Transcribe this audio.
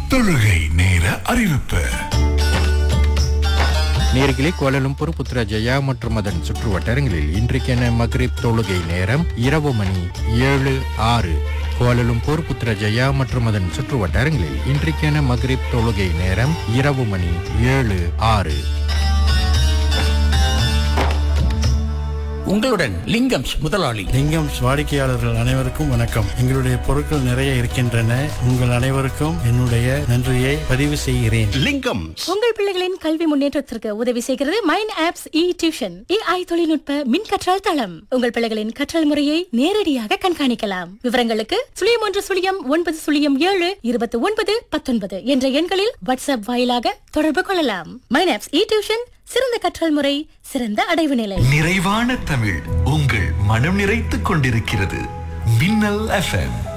தொழுகை நேர அறிவிப்பு நேர்களே கோலலும்பூர் புத்ரஜயா மற்றும் அதன் சுற்று வட்டாரங்களில் இன்றைக்கென மக்ரிப் தொழுகை நேரம் இரவு மணி ஏழு ஆறு கோலலும்பூர் புத்ரஜயா மற்றும் அதன் சுற்று வட்டாரங்களில் இன்றைக்கென மக்ரிப் தொழுகை நேரம் இரவு மணி ஏழு ஆறு உங்களுடன் லிங்கம்ஸ் முதலாளி லிங்கம் வாடிக்கையாளர்கள் அனைவருக்கும் வணக்கம் எங்களுடைய பொருட்கள் நிறைய இருக்கின்றன உங்கள் அனைவருக்கும் என்னுடைய நன்றியை பதிவு செய்கிறேன் லிங்கம் உங்கள் பிள்ளைகளின் கல்வி முன்னேற்றத்திற்கு உதவி செய்கிறது mind apps e tuition AI தொழில்நுட்ப மின் கற்றல் தளம் உங்கள் பிள்ளைகளின் கற்றல் முறையை நேரடியாக கண்காணிக்கலாம் விவரங்களுக்கு சுழியம் ஒன்று சுழியம் ஒன்பது சுழியம் ஏழு இருபத்தி ஒன்பது பத்தொன்பது என்ற எண்களில் வாட்ஸ்அப் வாயிலாக தொடர்பு கொள்ளலாம் மைண்ட் ஆப்ஸ் இ டியூஷன் சிறந்த கற்றல் முறை சிறந்த அடைவு நிலை நிறைவான தமிழ் உங்கள் மனம் நிறைத்துக் கொண்டிருக்கிறது மின்னல் எஃப்எம்